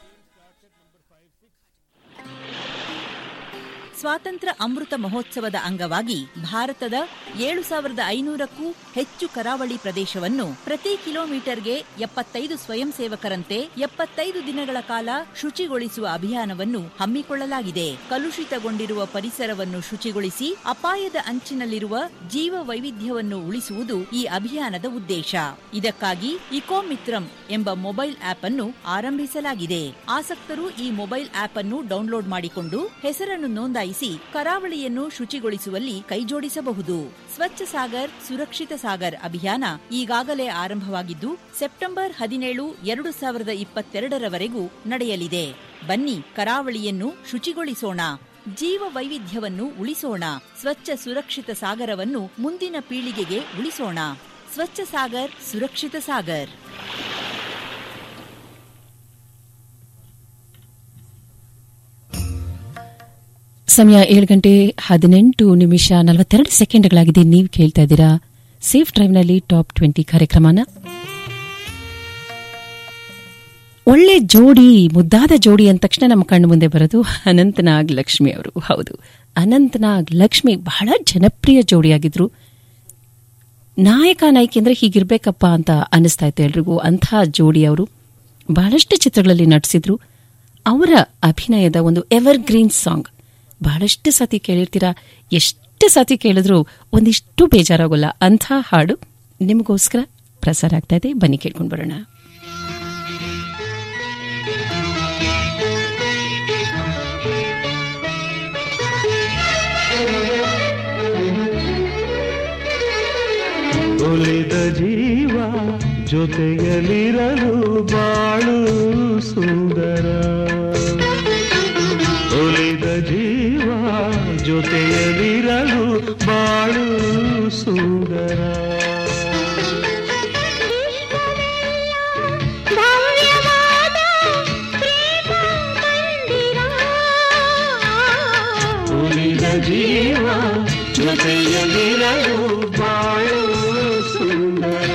ಸ್ವಾತಂತ್ರ್ಯ ಅಮೃತ ಮಹೋತ್ಸವದ ಅಂಗವಾಗಿ ಭಾರತದ ಏಳು ಸಾವಿರದ ಐನೂರಕ್ಕೂ ಹೆಚ್ಚು ಕರಾವಳಿ ಪ್ರದೇಶವನ್ನು ಪ್ರತಿ ಕಿಲೋಮೀಟರ್ಗೆ ಎಪ್ಪತ್ತೈದು ಸ್ವಯಂ ಸೇವಕರಂತೆ ಎಪ್ಪತ್ತೈದು ದಿನಗಳ ಕಾಲ ಶುಚಿಗೊಳಿಸುವ ಅಭಿಯಾನವನ್ನು ಹಮ್ಮಿಕೊಳ್ಳಲಾಗಿದೆ ಕಲುಷಿತಗೊಂಡಿರುವ ಪರಿಸರವನ್ನು ಶುಚಿಗೊಳಿಸಿ ಅಪಾಯದ ಅಂಚಿನಲ್ಲಿರುವ ಜೀವ ವೈವಿಧ್ಯವನ್ನು ಉಳಿಸುವುದು ಈ ಅಭಿಯಾನದ ಉದ್ದೇಶ ಇದಕ್ಕಾಗಿ ಇಕೋಮಿತ್ರಂ ಎಂಬ ಮೊಬೈಲ್ ಆಪ್ ಅನ್ನು ಆರಂಭಿಸಲಾಗಿದೆ ಆಸಕ್ತರು ಈ ಮೊಬೈಲ್ ಆಪ್ ಅನ್ನು ಡೌನ್ಲೋಡ್ ಮಾಡಿಕೊಂಡು ಹೆಸರನ್ನು ನೋಂದಾಯಿಸಿ ಕರಾವಳಿಯನ್ನು ಶುಚಿಗೊಳಿಸುವಲ್ಲಿ ಕೈಜೋಡಿಸಬಹುದು ಸ್ವಚ್ಛ ಸಾಗರ್ ಸುರಕ್ಷಿತ ಸಾಗರ್ ಅಭಿಯಾನ ಈಗಾಗಲೇ ಆರಂಭವಾಗಿದ್ದು ಸೆಪ್ಟೆಂಬರ್ ಹದಿನೇಳು ಎರಡು ಸಾವಿರದ ಇಪ್ಪತ್ತೆರಡರವರೆಗೂ ನಡೆಯಲಿದೆ ಬನ್ನಿ ಕರಾವಳಿಯನ್ನು ಶುಚಿಗೊಳಿಸೋಣ ಜೀವ ವೈವಿಧ್ಯವನ್ನು ಉಳಿಸೋಣ ಸ್ವಚ್ಛ ಸುರಕ್ಷಿತ ಸಾಗರವನ್ನು ಮುಂದಿನ ಪೀಳಿಗೆಗೆ ಉಳಿಸೋಣ ಸ್ವಚ್ಛ ಸಾಗರ್ ಸುರಕ್ಷಿತ ಸಾಗರ್ ಸಮಯ ಏಳು ಗಂಟೆ ಹದಿನೆಂಟು ನಿಮಿಷ ನಲವತ್ತೆರಡು ಸೆಕೆಂಡ್ಗಳಾಗಿದೆ ನೀವು ಕೇಳ್ತಾ ಇದ್ದೀರಾ ಸೇಫ್ ಡ್ರೈವ್ನಲ್ಲಿ ಟಾಪ್ ಟ್ವೆಂಟಿ ಕಾರ್ಯಕ್ರಮನ ಒಳ್ಳೆ ಜೋಡಿ ಮುದ್ದಾದ ಜೋಡಿ ಅಂದ ತಕ್ಷಣ ನಮ್ಮ ಕಣ್ಣು ಮುಂದೆ ಬರೋದು ಅನಂತನಾಗ್ ಲಕ್ಷ್ಮಿ ಅವರು ಹೌದು ಅನಂತನಾಗ್ ಲಕ್ಷ್ಮಿ ಬಹಳ ಜನಪ್ರಿಯ ಜೋಡಿಯಾಗಿದ್ರು ನಾಯಕ ನಾಯಕಿ ಅಂದ್ರೆ ಹೀಗಿರ್ಬೇಕಪ್ಪ ಅಂತ ಅನಿಸ್ತಾ ಇತ್ತು ಎಲ್ರಿಗೂ ಅಂಥ ಜೋಡಿ ಅವರು ಬಹಳಷ್ಟು ಚಿತ್ರಗಳಲ್ಲಿ ನಟಿಸಿದ್ರು ಅವರ ಅಭಿನಯದ ಒಂದು ಎವರ್ ಗ್ರೀನ್ ಸಾಂಗ್ ಬಹಳಷ್ಟು ಸತಿ ಕೇಳಿರ್ತೀರಾ ಎಷ್ಟು ಸತಿ ಕೇಳಿದ್ರು ಒಂದಿಷ್ಟು ಬೇಜಾರಾಗೋಲ್ಲ ಅಂಥ ಹಾಡು ನಿಮಗೋಸ್ಕರ ಪ್ರಸಾರ ಆಗ್ತಾ ಇದೆ ಬನ್ನಿ ಕೇಳ್ಕೊಂಡು ಬರೋಣ ಒಲಿದ ಜೀವ ಜೊತೆಯಲಿರಲು ಬಾಳು ಸುಂದರ ಒಲಿದ ಜೀವ ಜೊತೆಯಲಿರಲು ಬಾಳು ಸುಂದರ ಒಲಿದ ಜೀವ ಜೊತೆಯಲಿರಲು ಬಾಳು ಸುಂದರ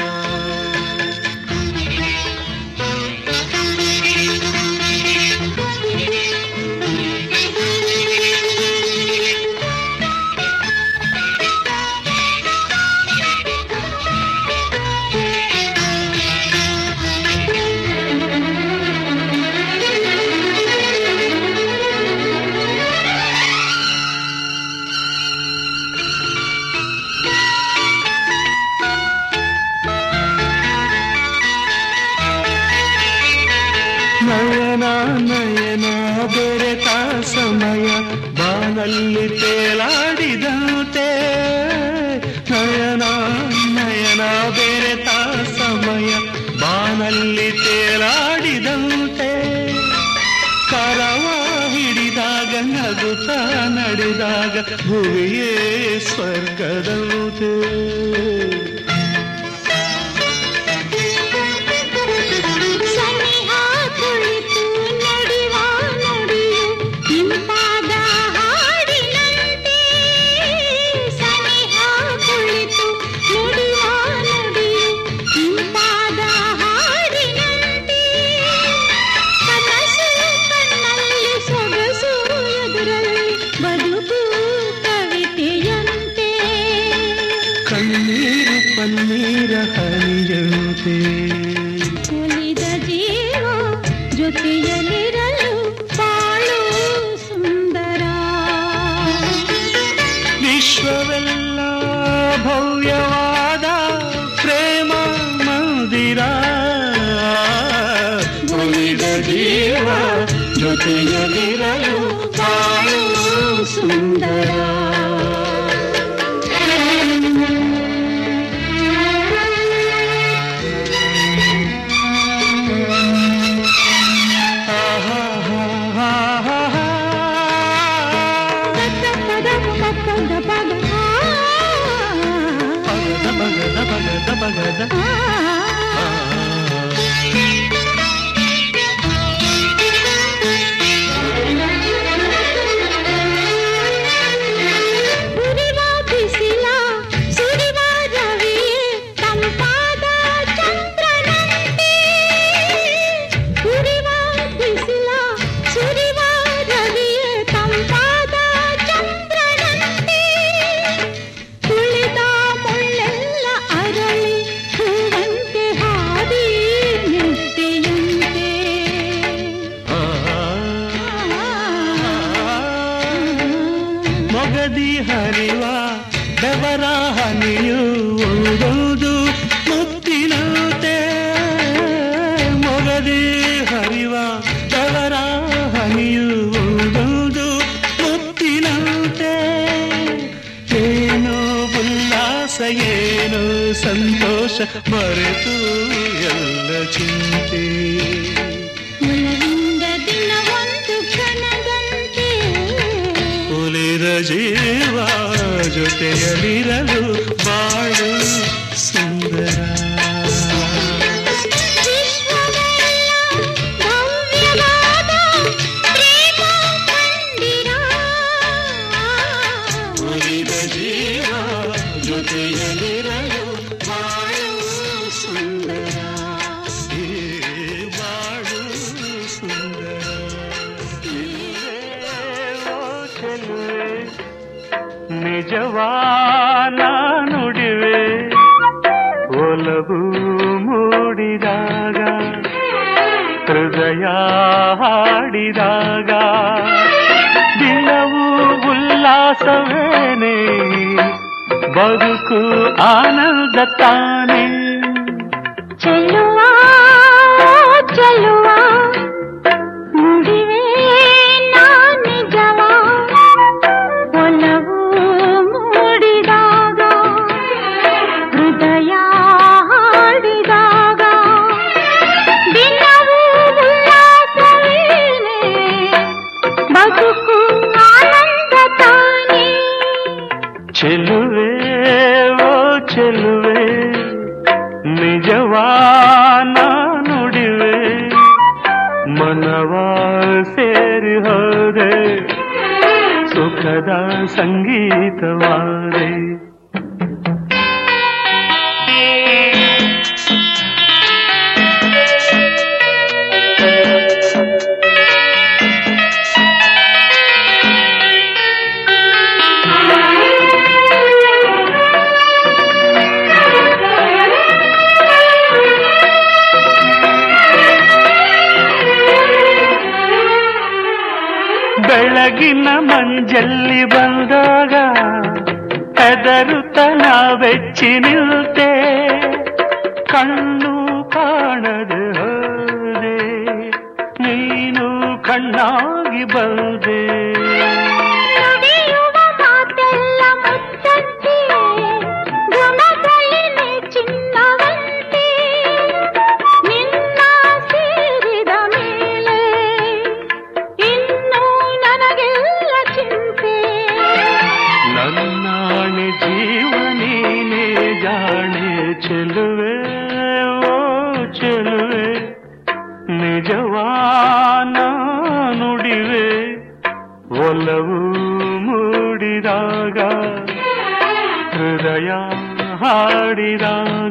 ನಯನ ನಯನ ಬೆರೆತ ಸಮಯ ಬಾನಲ್ಲಿ ತೇಲಾಡಿದಂತೆ ನಯನ ನಯನ ಬೆರೆತ ಸಮಯ ಬಾನಲ್ಲಿ ತೇಲಾಡಿದಂತೆ ಕರವ ನಗುವಾಗ ನಗುತ್ತ ನಡೆದಾಗ ಭುವಿಯೇ ಸ್ವರ್ಗದಂತೆ ಸನಿಹ ಕುಳಿತು ನುಡಿವ ನುಡಿಯು ಇಂಪಾದ ಹಾಡಿನಂತೆ ಸನಿಹ ಕುಳಿತು ನುಡಿವ ನುಡಿಯು ಇಂಪಾದ ಹಾಡಿನಂತೆ ಕನಸು ಕಣ್ಣಲ್ಲಿ ಸೊಗಸು ಎದುರಲ್ಲಿ ಬದುಕು ಕವಿತೆಯಂತೆ ಕಣ್ಣೀರು ಪನ್ನೀರ ಹರಿಯಂತೆ ಉಳಿದ ಜೀವ ಜೊತೆಯಲ್ಲಿರಲು ಬಾಳು ಸುಂದರ ವಿಶ್ವವೆಲ್ಲ ಭವ್ಯವಾದ ಪ್ರೇಮ ಮಂದಿರ ಉಳಿದ ಜೀವ ಜೊತೆಯಲ್ಲಿರಲು ಬಾಳು ಸುಂದರ ಬಗದ ಬಗದ ಬಗದ ಉರಿವ ಬಿಸಿಲ ಸುರಿವ ರವಿಯೇ ತಂಪಾದ ಚಂದ್ರನಂತೆ ಉರಿವ ಬಿಸಿಲ ಸುರಿವ ರವಿಯೇ ತಂಪಾದ ಚಂದ್ರನಂತೆ ಕುಳಿತ ಮುಳ್ಳೆಲ್ಲ ಅರಳಿ ಹೂವಂತೆ ಹಾದಿ ನಿತ್ಯಂತೆ ಮೊಗದಿ ಹರಿವ ಬೆವರ ಹನಿಯು ಓದೋದು ಮುತ್ತಿನಂತೆ ಮೊಗದಿ ಹರಿವ ಬೆವರ ಹನಿಯು ಓದೋದು ಮುತ್ತಿನಂತೆ ಏನೋ ಉಲ್ಲಾಸ ಏನೋ ಸಂತೋಷ ಮರೆತು ಎಲ್ಲ ಚಿಂತೆ ಒಲವಿಂದ ದಿನ ಒಂದು ಕ್ಷಣದಂತೆ ಉಳಿದ ಜೀವ ಜೊತೆಯಲ್ಲಿರಲು ಬಾಳು ಸುಂದರ ವಿಶ್ವವೆಲ್ಲ ಭವ್ಯವಾದ ಪ್ರೇಮ ಮಂದಿರ ಉಳಿದ ಜೀವ ಜೊತೆಯಲ್ಲಿರಲು ಬಾಳು ಸುಂದರ ಈ ಬಾಳು ಸುಂದರ ಓ ಚೆಲುವೆ ನಿಜವಾನ ನುಡಿವೆ ಒಲವು ಮೂಡಿದಾಗ ಹೃದಯ ಹಾಡಿದಾಗ ದಿನವೂ ಉಲ್ಲಾಸವೇನೆ ಬದುಕು ಆನಂದ ತಾನೇ ಚೆಲ್ಲುವ ಚೆಲ್ಲುವ ನುಡಿವೆ ನಾ ನಿಜವ ಒಲವು ಮೂಡಿದಾಗ ಹೃದಯ ಹಾಡಿದಾಗ ದಿನವೂ ಉಲ್ಲಾಸವೇನೆ ಬದುಕು ಆನಂದ ತಾನೇ ಚೆಲುವೆ ಓ ಚೆಲುವೆ ನಿಜವಾನ ನುಡಿವೆ ಮನವ ಸೇರಿ ಹೋದೆ ಸುಖದ ಸಂಗೀತವಾದೆ ಬೆಳಗಿನ ಮಂಜಲ್ಲಿ ಬಂದಾಗ ಹೆದರುತನ ಬೆಚ್ಚಿ ನಿಲ್ತೆ ಕಣ್ಣು ಕಾಣದೆ ಹೋದೆ ನೀನು ಕಣ್ಣಾಗಿ ಬಂದೆ ನುಡಿಯುವ ಮಾತೆಲ್ಲ ಮುತ್ತಂತೆ ಗುಣದಲ್ಲಿನೇ ಚಿನ್ನವಂತೆ ನಿನ್ನ ಸೇರಿದ ಮೇಲೆ ಇನ್ನು ನನಗೆಲ್ಲ ಒಲವು ಮೂಡಿದಾಗ ಹೃದಯ ಹಾಡಿದಾಗ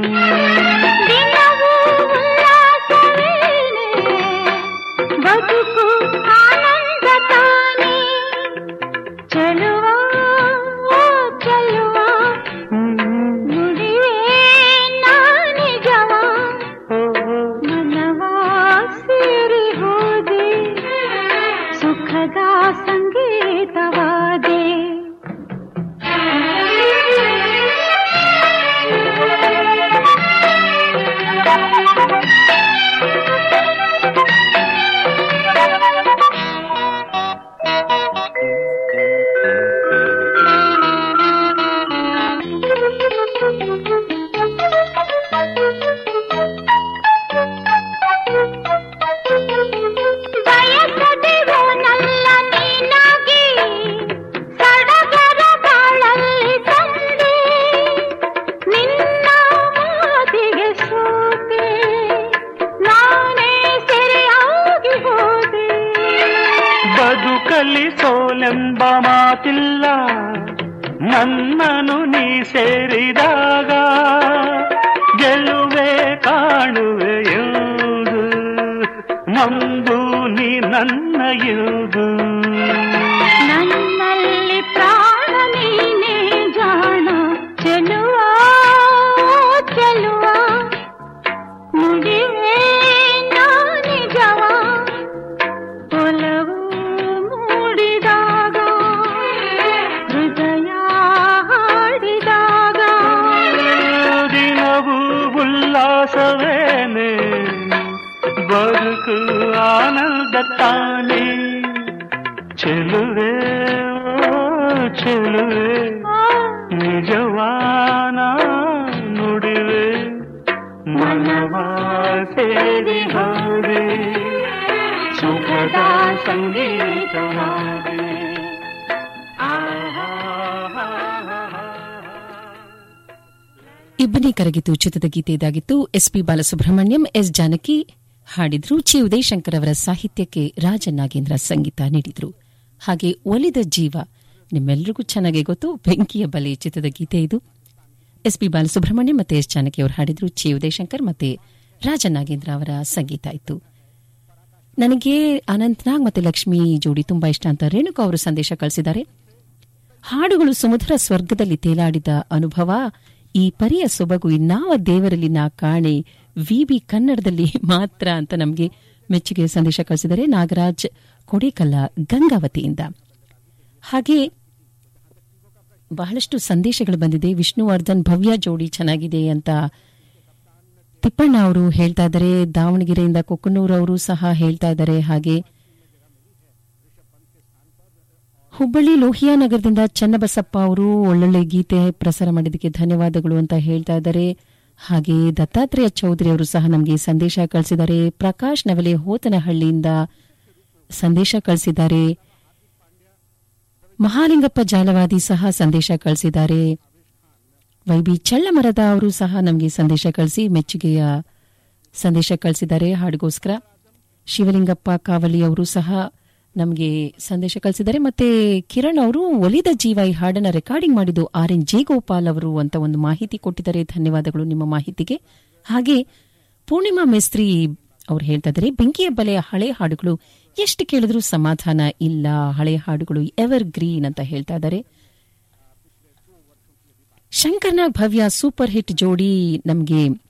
ದಿನವೂ ಉಲ್ಲಾಸವೇನೆ, ಬದುಕು ಆನಂದ ತಾನೆ ಚೆಲುವ ಓ ಚೆಲುವ ನುಡಿವೇ ನಾನಿಜವ ಮನವ ಸೇರಿ ಹೋದೆ ಸುಖದ ಸಂಗೀತವಾದೆ ಬಯಸದೆವೋ ನಲ್ಲ ನೀನಾಗಿ ಸಡಗರ ಬಾಳಲ್ಲಿ ತಂದೆ ನಿನ್ನ ಮಾತಿಗೆ ಸೋತೆ ನಾನೇ ಸೆರೆಯಾಗಿ ಹೋದೆ ಬದುಕಲಿ ಸೋಲೆಂಬ ಮಾತಿಲ್ಲ ನನ್ನನು ನೀ ಸೇರಿದಾಗ ಗೆಲುವೆ ಕಾಣುವೆ ಎಂದು ನಂದು ನೀ ನನ್ನ ಎಂದು ನನ್ನಲ್ಲಿ ಪ್ರಾಣ ನೀನೇ ಜಾಣ ಚೆಲುವ ಚೆಲುವ ನುಡಿವೇ ನಾನಿಜವ ಒಲವು ಮೂಡಿದಾಗ ಹೃದಯ ಹಾಡಿದಾಗ ದಿನವೂ ಉಲ್ಲಾಸವೇನೆ ಬದುಕು ಆನಂದ ತಾನೆ ಚೆಲುವೆ ಓ ಚೆಲುವೆ ನಿಜವಾನ ನುಡಿವೆ ಮನವ ಸೇರಿ ಹೋದೆ ಸುಖದ ಸಂಗೀತವಾದೆ ಇಬ್ಬನಿ ಕರಗಿತು ಚಿತ್ರದ ಗೀತೆ ಇದಾಗಿತ್ತು ಎಸ್ಪಿ ಬಾಲಸುಬ್ರಹ್ಮಣ್ಯಂ ಎಸ್ ಜಾನಕಿ ಹಾಡಿದ್ರು ಚಿ ಉದಯಶಂಕರ್ ಅವರ ಸಾಹಿತ್ಯಕ್ಕೆ ರಾಜನಾಗೇಂದ್ರ ಸಂಗೀತ ನೀಡಿದ್ರು ಹಾಗೆ ಒಲಿದ ಜೀವ ನಿಮ್ಮೆಲ್ಲರಿಗೂ ಚೆನ್ನಾಗಿ ಗೊತ್ತು ಬೆಂಕಿಯ ಬಲೆ ಚಿತ್ರದ ಗೀತೆ ಇದು ಎಸ್ಪಿ ಬಾಲಸುಬ್ರಹ್ಮಣ್ಯಂ ಮತ್ತೆ ಎಸ್ ಜಾನಕಿ ಅವರು ಹಾಡಿದ್ರು ಚಿ ಉದಯಶಂಕರ್ ಮತ್ತೆ ರಾಜನಾಗೇಂದ್ರ ಅವರ ಸಂಗೀತ ಇತ್ತು ನನಗೆ ಅನಂತ್ನಾಗ್ ಮತ್ತೆ ಲಕ್ಷ್ಮಿ ಜೋಡಿ ತುಂಬಾ ಇಷ್ಟ ಅಂತ ರೇಣುಕಾ ಅವರು ಸಂದೇಶ ಕಳಿಸಿದ್ದಾರೆ ಹಾಡುಗಳು ಸುಮಧುರ ಸ್ವರ್ಗದಲ್ಲಿ ತೇಲಾಡಿದ ಅನುಭವ ಈ ಪರಿಯ ಸೊಬಗು ಇನ್ನಾವ ದೇವರಲ್ಲಿ ನಾ ಕಾಣೆ ವಿಬಿ ಕನ್ನಡದಲ್ಲಿ ಮಾತ್ರ ಅಂತ ನಮಗೆ ಮೆಚ್ಚುಗೆ ಸಂದೇಶ ಕಳಿಸಿದರೆ ನಾಗರಾಜ್ ಕೊಡೇಕಲ್ಲ ಗಂಗಾವತಿಯಿಂದ ಹಾಗೆ ಬಹಳಷ್ಟು ಸಂದೇಶಗಳು ಬಂದಿದೆ ವಿಷ್ಣುವರ್ಧನ್ ಭವ್ಯ ಜೋಡಿ ಚೆನ್ನಾಗಿದೆ ಅಂತ ತಿಪ್ಪಣ್ಣ ಅವರು ಹೇಳ್ತಾ ಇದ್ದಾರೆ ದಾವಣಗೆರೆಯಿಂದ ಕೊಕ್ಕನೂರು ಅವರು ಸಹ ಹೇಳ್ತಾ ಇದ್ದಾರೆ ಹಾಗೆ ಹುಬ್ಬಳ್ಳಿ ಲೋಹಿಯಾ ನಗರದಿಂದ ಚನ್ನಬಸಪ್ಪ ಅವರು ಒಳ್ಳೊಳ್ಳೆ ಗೀತೆ ಪ್ರಸಾರ ಮಾಡಿದ್ದಕ್ಕೆ ಧನ್ಯವಾದಗಳು ಅಂತ ಹೇಳ್ತಾ ಇದ್ದಾರೆ ಹಾಗೆ ದತ್ತಾತ್ರೇಯ ಚೌಧರಿ ಅವರು ಸಹ ನಮಗೆ ಸಂದೇಶ ಕಳಿಸಿದ್ದಾರೆ ಪ್ರಕಾಶ್ ನವಲೆ ಹೋತನಹಳ್ಳಿಯಿಂದ ಸಂದೇಶ ಕಳಿಸಿದ್ದಾರೆ ಮಹಾಲಿಂಗಪ್ಪ ಜಾಲವಾದಿ ಸಹ ಸಂದೇಶ ಕಳಿಸಿದ್ದಾರೆ ವೈಬಿ ಚಳ್ಳಮರದ ಅವರು ಸಹ ನಮಗೆ ಸಂದೇಶ ಕಳಿಸಿ ಮೆಚ್ಚುಗೆಯ ಸಂದೇಶ ಕಳಿಸಿದ್ದಾರೆ ಹಾಡಿಗೋಸ್ಕರ ಶಿವಲಿಂಗಪ್ಪ ಕಾವಲಿ ಅವರು ಸಹ ನಮಗೆ ಸಂದೇಶ ಕಳಿಸಿದ್ದಾರೆ ಮತ್ತೆ ಕಿರಣ್ ಅವರು ಒಲಿದ ಜೀವ ಈ ಹಾಡನ್ನ ರೆಕಾರ್ಡಿಂಗ್ ಮಾಡಿದ್ದು ಆರ್ ಎನ್ ಜೇಗೋಪಾಲ್ ಅವರು ಅಂತ ಒಂದು ಮಾಹಿತಿ ಕೊಟ್ಟಿದ್ದಾರೆ ಧನ್ಯವಾದಗಳು ನಿಮ್ಮ ಮಾಹಿತಿಗೆ ಹಾಗೆ ಪೂರ್ಣಿಮಾ ಮೇಸ್ತ್ರಿ ಅವ್ರು ಹೇಳ್ತಾ ಇದ್ದಾರೆ ಬೆಂಕಿಯ ಬಲೆಯ ಹಳೆ ಹಾಡುಗಳು ಎಷ್ಟು ಕೇಳಿದ್ರೂ ಸಮಾಧಾನ ಇಲ್ಲ ಹಳೆ ಹಾಡುಗಳು ಎವರ್ ಗ್ರೀನ್ ಅಂತ ಹೇಳ್ತಾ ಇದ್ದಾರೆ ಶಂಕರ್ನಾಗ್ ಭವ್ಯ ಸೂಪರ್ ಹಿಟ್ ಜೋಡಿ ನಮಗೆ